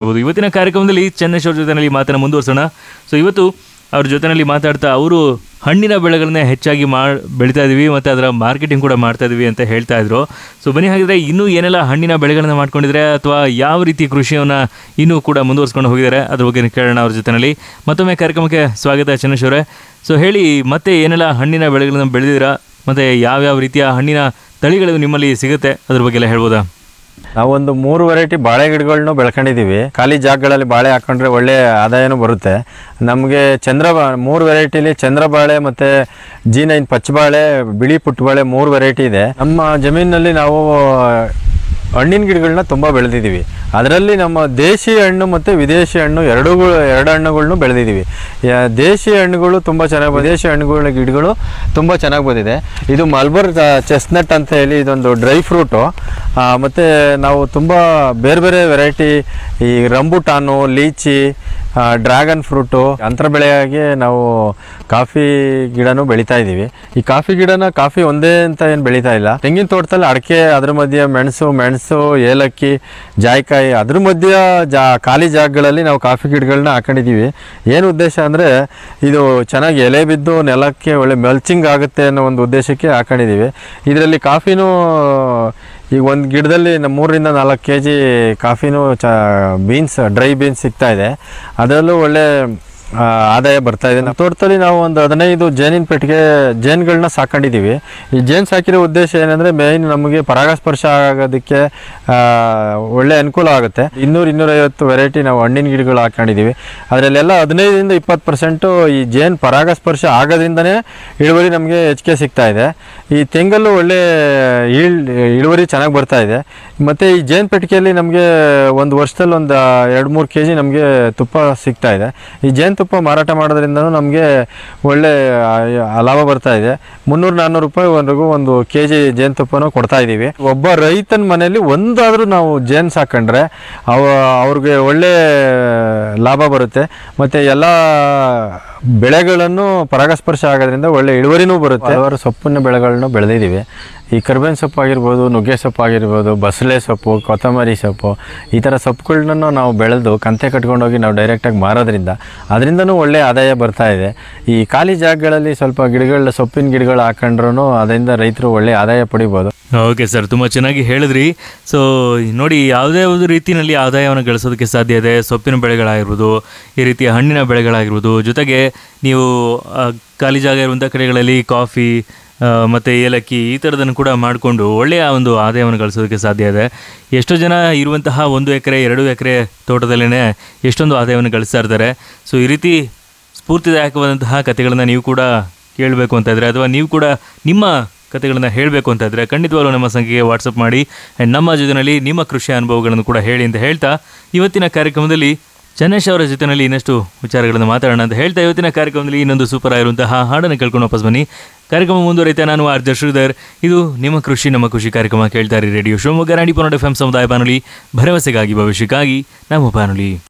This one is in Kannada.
ಹೇಳ್ಬೋದು ಇವತ್ತಿನ ಕಾರ್ಯಕ್ರಮದಲ್ಲಿ ಚೆನ್ನಶ್ ಅವ್ರ ಜೊತೆನಲ್ಲಿ ಮಾತನ್ನು ಮುಂದುವರ್ಸೋಣ ಸೊ ಇವತ್ತು ಅವ್ರ ಜೊತೆನಲ್ಲಿ ಮಾತಾಡ್ತಾ ಅವರು ಹಣ್ಣಿನ ಬೆಳೆಗಳನ್ನೇ ಹೆಚ್ಚಾಗಿ ಮಾ ಬೆಳೀತಾ ಇದೀವಿ ಮತ್ತು ಅದರ ಮಾರ್ಕೆಟಿಂಗ್ ಕೂಡ ಮಾಡ್ತಾ ಇದೀವಿ ಅಂತ ಹೇಳ್ತಾ ಇದ್ರು ಸೊ ಬನ್ನಿ ಹಾಗಿದ್ರೆ ಇನ್ನೂ ಏನೆಲ್ಲ ಹಣ್ಣಿನ ಬೆಳೆಗಳನ್ನ ಮಾಡ್ಕೊಂಡಿದ್ರೆ ಅಥವಾ ಯಾವ ರೀತಿ ಕೃಷಿಯನ್ನು ಇನ್ನೂ ಕೂಡ ಮುಂದುವರ್ಸ್ಕೊಂಡು ಹೋಗಿದ್ದಾರೆ ಅದ್ರ ಬಗ್ಗೆ ಕೇಳೋಣ ಅವ್ರ ಜೊತೆನಲ್ಲಿ ಮತ್ತೊಮ್ಮೆ ಕಾರ್ಯಕ್ರಮಕ್ಕೆ ಸ್ವಾಗತ ಚಂದ್ರೇಶ್ ಅವರೇ ಸೊ ಹೇಳಿ ಮತ್ತೆ ಏನೆಲ್ಲ ಹಣ್ಣಿನ ಬೆಳೆಗಳನ್ನ ಬೆಳೆದಿದ್ದೀರಾ ಮತ್ತು ಯಾವ್ಯಾವ ರೀತಿಯ ಹಣ್ಣಿನ ತಳಿಗಳು ನಿಮ್ಮಲ್ಲಿ ಸಿಗುತ್ತೆ ಅದ್ರ ಬಗ್ಗೆ ಎಲ್ಲ ಹೇಳ್ಬೋದಾ ನಾವೊಂದು ಮೂರು ವೆರೈಟಿ ಬಾಳೆ ಗಿಡಗಳನ್ನು ಬೆಳ್ಕೊಂಡಿದ್ದೀವಿ ಖಾಲಿ ಜಾಗಗಳಲ್ಲಿ ಬಾಳೆ ಹಾಕೊಂಡ್ರೆ ಒಳ್ಳೆ ಆದಾಯನೂ ಬರುತ್ತೆ ನಮಗೆ ಚಂದ್ರ ಮೂರು ವೆರೈಟಿಲಿ ಚಂದ್ರ ಬಾಳೆ ಮತ್ತು ಜಿ ನೈನ್ ಪಚ್ಚಬಾಳೆ ಬಿಳಿ ಪುಟ್ಟಬಾಳೆ ಮೂರು ವೆರೈಟಿ ಇದೆ ನಮ್ಮ ಜಮೀನಿನಲ್ಲಿ ನಾವು ಹಣ್ಣಿನ ಗಿಡಗಳನ್ನ ತುಂಬ ಬೆಳೆದಿದ್ದೀವಿ ಅದರಲ್ಲಿ ನಮ್ಮ ದೇಶಿ ಹಣ್ಣು ಮತ್ತು ವಿದೇಶಿ ಹಣ್ಣು ಎರಡೂ ಎರಡು ಹಣ್ಣುಗಳನ್ನು ಬೆಳೆದಿದ್ದೀವಿ ಯಾ- ದೇಶಿ ಹಣ್ಣುಗಳು ತುಂಬ ಚೆನ್ನಾಗಿ ವಿದೇಶಿ ಹಣ್ಣುಗಳ ಗಿಡಗಳು ತುಂಬ ಚೆನ್ನಾಗಿ ಬಂದಿದೆ ಇದು ಮಲ್ಬರ್ ಚೆಸ್ನಟ್ ಅಂತ ಹೇಳಿ ಇದೊಂದು ಡ್ರೈ ಫ್ರೂಟು ಮತ್ತು ನಾವು ತುಂಬ ಬೇರೆ ಬೇರೆ ವೆರೈಟಿ ಈ ರಂಬುಟಾನು ಲೀಚಿ ಡ್ರ್ಯಾಗನ್ ಫ್ರೂಟು ಅಂತರ ಬೆಳೆಯಾಗಿ ನಾವು ಕಾಫಿ ಗಿಡನೂ ಬೆಳೀತಾ ಇದ್ದೀವಿ ಈ ಕಾಫಿ ಗಿಡನ ಕಾಫಿ ಒಂದೇ ಅಂತ ಏನು ಬೆಳೀತಾ ಇಲ್ಲ ತೆಂಗಿನ ತೋಟದಲ್ಲಿ ಅಡಿಕೆ ಅದ್ರ ಮಧ್ಯೆ ಮೆಣಸು ಮೆಣಸು ಏಲಕ್ಕಿ ಜಾಯಿಕಾಯಿ ಅದ್ರ ಮಧ್ಯ ಜಾ ಖಾಲಿ ಜಾಗಗಳಲ್ಲಿ ನಾವು ಕಾಫಿ ಗಿಡಗಳನ್ನ ಹಾಕೊಂಡಿದ್ದೀವಿ ಏನು ಉದ್ದೇಶ ಅಂದರೆ ಇದು ಚೆನ್ನಾಗಿ ಎಲೆ ಬಿದ್ದು ನೆಲಕ್ಕೆ ಒಳ್ಳೆ ಮೆಲ್ಚಿಂಗ್ ಆಗುತ್ತೆ ಅನ್ನೋ ಒಂದು ಉದ್ದೇಶಕ್ಕೆ ಹಾಕೊಂಡಿದ್ದೀವಿ ಇದರಲ್ಲಿ ಕಾಫಿನೂ ಈಗ ಒಂದು ಗಿಡದಲ್ಲಿ ನಮ್ಮ ಮೂರರಿಂದ ನಾಲ್ಕು ಕೆ ಜಿ ಕಾಫಿನೂ ಚ ಬೀನ್ಸ್ ಡ್ರೈ ಬೀನ್ಸ್ ಸಿಗ್ತಾ ಇದೆ ಅದರಲ್ಲೂ ಒಳ್ಳೆ ಆ, ಆದಾಯ ಬರ್ತಾ ಇದೆ ನಮ್ಮ ತೋಟದಲ್ಲಿ ನಾವು ಒಂದು ಹದಿನೈದು ಜೇನಿನ ಪೆಟ್ಟಿಗೆ ಜೇನುಗಳನ್ನ ಸಾಕೊಂಡಿದ್ದೀವಿ ಈ ಜೇನು ಸಾಕಿರೋ ಉದ್ದೇಶ ಏನಂದರೆ ಮೇಯ್ನ್ ನಮಗೆ ಪರಾಗಸ್ಪರ್ಶ ಆಗೋದಕ್ಕೆ ಆ, ಒಳ್ಳೆ ಅನುಕೂಲ ಆಗುತ್ತೆ ಇನ್ನೂರು ಇನ್ನೂರೈವತ್ತು ವೆರೈಟಿ ನಾವು ಹಣ್ಣಿನ ಗಿಡಗಳು ಹಾಕೊಂಡಿದ್ದೀವಿ ಅದರಲ್ಲೆಲ್ಲ ಹದಿನೈದರಿಂದ ಇಪ್ಪತ್ತು ಪರ್ಸೆಂಟು ಈ ಜೇನು ಪರಾಗಸ್ಪರ್ಶ ಆಗೋದ್ರಿಂದನೇ ಇಳುವರಿ ನಮಗೆ ಹೆಚ್ಚಿಗೆ ಸಿಗ್ತಾ ಇದೆ ಈ ತೆಂಗಲ್ಲೂ ಒಳ್ಳೆ ಇಳ್ ಇಳುವರಿ ಚೆನ್ನಾಗಿ ಬರ್ತಾ ಇದೆ ಮತ್ತು ಈ ಜೇನು ಪೆಟ್ಟಿಗೆಯಲ್ಲಿ ನಮಗೆ ಒಂದು ವರ್ಷದಲ್ಲಿ ಒಂದು ಎರಡು ಮೂರು ಕೆ ಜಿ ನಮಗೆ ತುಪ್ಪ ಸಿಗ್ತಾ ಇದೆ ಈ ಜೇನುತುಪ್ಪ ಮಾರಾಟ ಮಾಡೋದ್ರಿಂದನೂ ನಮಗೆ ಒಳ್ಳೆ ಆ, ಲಾಭ ಬರ್ತಾ ಇದೆ ಮುನ್ನೂರು ನಾನ್ನೂರು ರೂಪಾಯಿವರೆಗೂ ಒಂದು ಕೆ ಜಿ ಜೇನುತುಪ್ಪನೂ ಕೊಡ್ತಾ ಇದ್ದೀವಿ ಒಬ್ಬ ರೈತನ ಮನೆಯಲ್ಲಿ ಒಂದಾದರೂ ನಾವು ಜೇನು ಸಾಕೊಂಡ್ರೆ ಅವ ಅವ್ರಿಗೆ ಒಳ್ಳೆ ಲಾಭ ಬರುತ್ತೆ ಮತ್ತು ಎಲ್ಲ ಬೆಳೆಗಳನ್ನು ಪರಾಗಸ್ಪರ್ಶ ಆಗೋದ್ರಿಂದ ಒಳ್ಳೆ ಇಳುವರಿನೂ ಬರುತ್ತೆ ಹಲವಾರು ಸೊಪ್ಪಿನ ಬೆಳೆಗಳನ್ನು ಬೆಳೆದಿದ್ದೀವಿ ಈ ಕರ್ಬೇವಿನ ಸೊಪ್ಪು ಆಗಿರ್ಬೋದು ನುಗ್ಗೆ ಸೊಪ್ಪು ಆಗಿರ್ಬೋದು ಬಸಳೆ ಸೊಪ್ಪು ಕೊತ್ತಂಬರಿ ಸೊಪ್ಪು ಈ ಥರ ಸೊಪ್ಪುಗಳನ್ನ ನಾವು ಬೆಳೆದು ಕಂತೆ ಕಟ್ಕೊಂಡೋಗಿ ನಾವು ಡೈರೆಕ್ಟಾಗಿ ಮಾರೋದ್ರಿಂದ ಅದರಿಂದನೂ ಒಳ್ಳೆ ಆದಾಯ ಬರ್ತಾ ಇದೆ ಈ ಖಾಲಿ ಜಾಗಗಳಲ್ಲಿ ಸ್ವಲ್ಪ ಗಿಡಗಳ ಸೊಪ್ಪಿನ ಗಿಡಗಳು ಹಾಕೊಂಡ್ರೂ ಅದರಿಂದ ರೈತರು ಒಳ್ಳೆ ಆದಾಯ ಪಡಿಬೋದು ಓಕೆ ಸರ್ ತುಂಬ ಚೆನ್ನಾಗಿ ಹೇಳಿದ್ರಿ ಸೊ ನೋಡಿ ಯಾವುದೇ ಒಂದು ರೀತಿಯಲ್ಲಿ ಆದಾಯವನ್ನು ಗಳಿಸೋದಕ್ಕೆ ಸಾಧ್ಯ ಇದೆ ಸೊಪ್ಪಿನ ಬೆಳೆಗಳಾಗಿರ್ಬೋದು ಈ ರೀತಿಯ ಹಣ್ಣಿನ ಬೆಳೆಗಳಾಗಿರ್ಬೋದು ಜೊತೆಗೆ ನೀವು ಆ, ಖಾಲಿ ಜಾಗ ಇರುವಂಥ ಕಡೆಗಳಲ್ಲಿ ಕಾಫಿ ಆ, ಮತ್ತು ಏಲಕ್ಕಿ ಈ ಥರದನ್ನು ಕೂಡ ಮಾಡಿಕೊಂಡು ಒಳ್ಳೆಯ ಒಂದು ಆದಾಯವನ್ನು ಗಳಿಸೋದಕ್ಕೆ ಸಾಧ್ಯ ಇದೆ ಎಷ್ಟೋ ಜನ ಇರುವಂತಹ ಒಂದು ಎಕರೆ ಎರಡು ಎಕರೆ ತೋಟದಲ್ಲೇ ಎಷ್ಟೊಂದು ಆದಾಯವನ್ನು ಗಳಿಸ್ತಾ ಇರ್ತಾರೆ ಸೊ ಈ ರೀತಿ ಸ್ಫೂರ್ತಿದಾಯಕವಾದಂತಹ ಕಥೆಗಳನ್ನು ನೀವು ಕೂಡ ಕೇಳಬೇಕು ಅಂತ ಇದ್ರೆ ಅಥವಾ ನೀವು ಕೂಡ ನಿಮ್ಮ ಕಥೆಗಳನ್ನು ಹೇಳಬೇಕು ಅಂತ ಇದ್ರೆ ಖಂಡಿತವಾಗ್ಲೂ ನಮ್ಮ ಸಂಖ್ಯೆಗೆ ವಾಟ್ಸಪ್ ಮಾಡಿ ಆ್ಯಂಡ್ ನಮ್ಮ ಜೊತೆಯಲ್ಲಿ ನಿಮ್ಮ ಕೃಷಿ ಅನುಭವಗಳನ್ನು ಕೂಡ ಹೇಳಿ ಅಂತ ಹೇಳ್ತಾ ಇವತ್ತಿನ ಕಾರ್ಯಕ್ರಮದಲ್ಲಿ ಚನ್ನೇಶ್ ಅವರ ಜೊತೆಯಲ್ಲಿ ಇನ್ನಷ್ಟು ವಿಚಾರಗಳನ್ನು ಮಾತಾಡೋಣ ಅಂತ ಹೇಳ್ತಾ ಇವತ್ತಿನ ಕಾರ್ಯಕ್ರಮದಲ್ಲಿ ಇನ್ನೊಂದು ಸೂಪರ್ ಆಗಿರುವಂತಹ ಹಾಡನ್ನು ಕೇಳ್ಕೊಂಡು ವಾಪಸ್ ಬನ್ನಿ ಕಾರ್ಯಕ್ರಮ ಮುಂದುವರಿತಾ ನಾನು ಆರ್ ಜೆ ಶ್ರೀಧರ್ ಇದು ನಿಮ್ಮ ಕೃಷಿ ನಮ್ಮ ಕೃಷಿ ಕಾರ್ಯಕ್ರಮ ಕೇಳ್ತಾ ಇರಿ ರೇಡಿಯೋ ಶಿವಮೊಗ್ಗ ನಾಡಿ ಪನ್ನಡ ಎಫ್ ಎಂ ಸಮುದಾಯ ಬಾನುಲಿ ಭರವಸೆಗಾಗಿ ಭವಿಷ್ಯಕ್ಕಾಗಿ ನಮ್ಮ ಬಾನುಲಿ